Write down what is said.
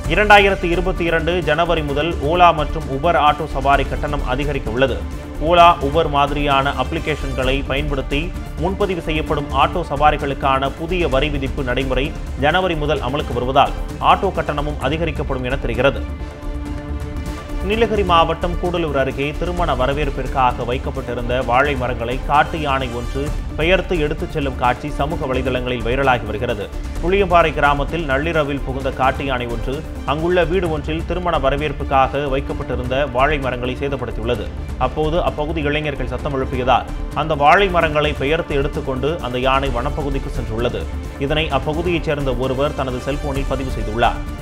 இரண்டாயிரத்தி இருபத்தி இரண்டு ஜனவரி முதல் ஓலா மற்றும் உபர் ஆட்டோ சவாரி கட்டணம் அதிகரிக்க உள்ளது ஓலா உபர் மாதிரியான அப்ளிகேஷன்களை பயன்படுத்தி முன்பதிவு செய்யப்படும் ஆட்டோ சவாரிகளுக்கான புதிய வரி விதிப்பு நடைமுறை ஜனவரி முதல் அமலுக்கு வருவதால் ஆட்டோ கட்டணமும் அதிகரிக்கப்படும் என தெரிகிறது நீலகிரி மாவட்டம் கூடலூர் அருகே திருமண வரவேற்பிற்காக வைக்கப்பட்டிருந்த வாழை மரங்களை காட்டு யானை ஒன்று பெயர்த்து எடுத்துச் செல்லும் காட்சி சமூக வலைதளங்களில் வைரலாகி வருகிறது புளியம்பாறை கிராமத்தில் நள்ளிரவில் புகுந்த காட்டு யானை ஒன்று அங்குள்ள வீடு ஒன்றில் திருமண வரவேற்புக்காக வைக்கப்பட்டிருந்த வாழை மரங்களை சேதப்படுத்தியுள்ளது அப்போது அப்பகுதி இளைஞர்கள் சத்தம் எழுப்பியதால் அந்த வாழை மரங்களை பெயர்த்து எடுத்துக்கொண்டு அந்த யானை வனப்பகுதிக்கு சென்றுள்ளது இதனை அப்பகுதியைச் சேர்ந்த ஒருவர் தனது செல்போனில் பதிவு செய்துள்ளார்